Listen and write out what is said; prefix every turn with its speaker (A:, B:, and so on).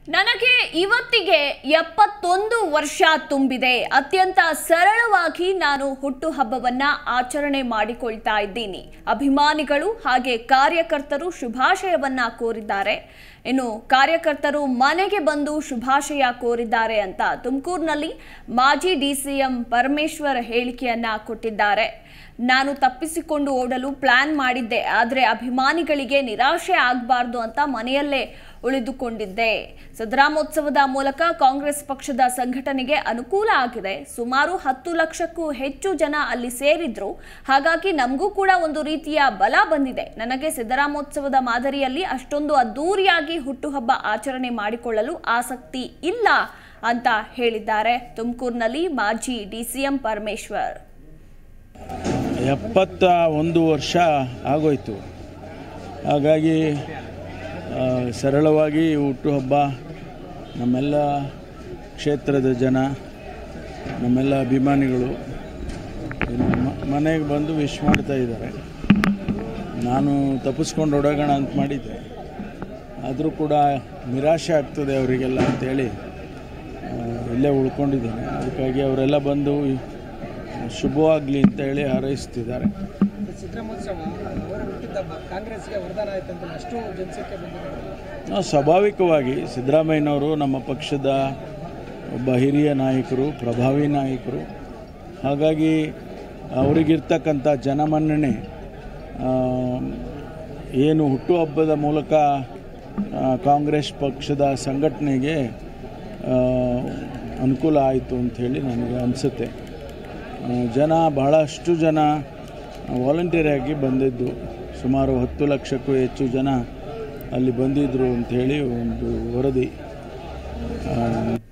A: ನನಗೆ ಇವತ್ತಿಗೆ ಎಪ್ಪತ್ತೊಂದು ವರ್ಷ ತುಂಬಿದೆ ಅತ್ಯಂತ ಸರಳವಾಗಿ ನಾನು ಹುಟ್ಟುಹಬ್ಬವನ್ನ ಆಚರಣೆ ಮಾಡಿಕೊಳ್ತಾ ಇದ್ದೀನಿ ಅಭಿಮಾನಿಗಳು ಹಾಗೆ ಕಾರ್ಯಕರ್ತರು ಶುಭಾಶಯವನ್ನ ಕೋರಿದ್ದಾರೆ ಇನ್ನು ಕಾರ್ಯಕರ್ತರು ಮನೆಗೆ ಬಂದು ಶುಭಾಶಯ ಕೋರಿದ್ದಾರೆ ಅಂತ ತುಮಕೂರಿನಲ್ಲಿ ಮಾಜಿ ಡಿಸಿಎಂ ಪರಮೇಶ್ವರ್ ಹೇಳಿಕೆಯನ್ನ ಕೊಟ್ಟಿದ್ದಾರೆ ನಾನು ತಪ್ಪಿಸಿಕೊಂಡು ಓಡಲು ಪ್ಲಾನ್ ಮಾಡಿದ್ದೆ ಆದರೆ ಅಭಿಮಾನಿಗಳಿಗೆ ನಿರಾಶೆ ಆಗಬಾರ್ದು ಅಂತ ಮನೆಯಲ್ಲೇ ಉಳಿದುಕೊಂಡಿದ್ದೆ ಸದರಾಮೋತ್ಸವದ ಮೂಲಕ ಕಾಂಗ್ರೆಸ್ ಪಕ್ಷದ ಸಂಘಟನೆಗೆ ಅನುಕೂಲ ಆಗಿದೆ ಸುಮಾರು ಹತ್ತು ಲಕ್ಷಕ್ಕೂ ಹೆಚ್ಚು ಜನ ಅಲ್ಲಿ ಸೇರಿದ್ರು ಹಾಗಾಗಿ ನಮಗೂ ಕೂಡ ಒಂದು ರೀತಿಯ ಬಲ ಬಂದಿದೆ ನನಗೆ ಸಿದ್ದರಾಮೋತ್ಸವದ ಮಾದರಿಯಲ್ಲಿ ಅಷ್ಟೊಂದು ಅದ್ದೂರಿಯಾಗಿ ಹುಟ್ಟುಹಬ್ಬ ಆಚರಣೆ ಮಾಡಿಕೊಳ್ಳಲು ಆಸಕ್ತಿ ಇಲ್ಲ ಅಂತ ಹೇಳಿದ್ದಾರೆ ತುಮಕೂರಿನಲ್ಲಿ ಮಾಜಿ ಡಿಸಿಎಂ ಪರಮೇಶ್ವರ್
B: ಎಪ್ಪತ್ತ ಒಂದು ವರ್ಷ ಆಗೋಯ್ತು ಹಾಗಾಗಿ ಆ, ಸರಳವಾಗಿ ಹುಟ್ಟುಹಬ್ಬ ನಮ್ಮೆಲ್ಲ ಕ್ಷೇತ್ರದ ಜನ ನಮ್ಮೆಲ್ಲ ಅಭಿಮಾನಿಗಳು ಮ- ಮನೆಗೆ ಬಂದು ವಿಶ್ ಮಾಡ್ತಾ ಇದ್ದಾರೆ ನಾನು ತಪ್ಪಿಸ್ಕೊಂಡು ಓಡೋಗೋಣ ಅಂತ ಮಾಡಿದ್ದೆ ಆದರೂ ಕೂಡ ನಿರಾಶೆ ಆಗ್ತದೆ ಅವರಿಗೆಲ್ಲ ಅಂತೇಳಿ ಆ, ಇಲ್ಲೇ ಉಳ್ಕೊಂಡಿದ್ದೇನೆ ಅದಕ್ಕಾಗಿ ಅವರೆಲ್ಲ ಬಂದು ಶುಭವಾಗಲಿ ಅಂತ ಹೇಳಿ ಹಾರೈಸ್ತಿದ್ದಾರೆ
C: ಸಿದ್ದರಾಮೋತ್ಸವ ಅವರ ಹುಟ್ಟಿದ್ದಬ್ಬ ಕಾಂಗ್ರೆಸ್ಗೆ ವರದಾನ ಆಯ್ತು ಅಂತ ಅಷ್ಟು ಜನಸಂಖ್ಯೆ ಬಂದಿದೆ
B: ನಾವು ಸ್ವಾಭಾವಿಕವಾಗಿ ಸಿದ್ದರಾಮಯ್ಯನವರು ನಮ್ಮ ಪಕ್ಷದ ಒಬ್ಬ ಹಿರಿಯ ನಾಯಕರು ಪ್ರಭಾವಿ ನಾಯಕರು ಹಾಗಾಗಿ ಅವರಿಗಿರ್ತಕ್ಕಂಥ ಜನಮನ್ನಣೆ ಆ, ಏನು ಹುಟ್ಟುಹಬ್ಬದ ಮೂಲಕ ಆ, ಕಾಂಗ್ರೆಸ್ ಪಕ್ಷದ ಸಂಘಟನೆಗೆ ಆ, ಅನುಕೂಲ ಆಯಿತು ಅಂಥೇಳಿ ನನಗೆ ಅನಿಸುತ್ತೆ ಆ, ಜನ ಬಹಳಷ್ಟು ಜನ ವಾಲಂಟಿಯರಾಗಿ ಬಂದಿದ್ದು ಸುಮಾರು ಹತ್ತು ಲಕ್ಷಕ್ಕೂ ಹೆಚ್ಚು ಜನ ಅಲ್ಲಿ ಬಂದಿದ್ದರು ಅಂಥೇಳಿ ಒಂದು ವರದಿ ಆ,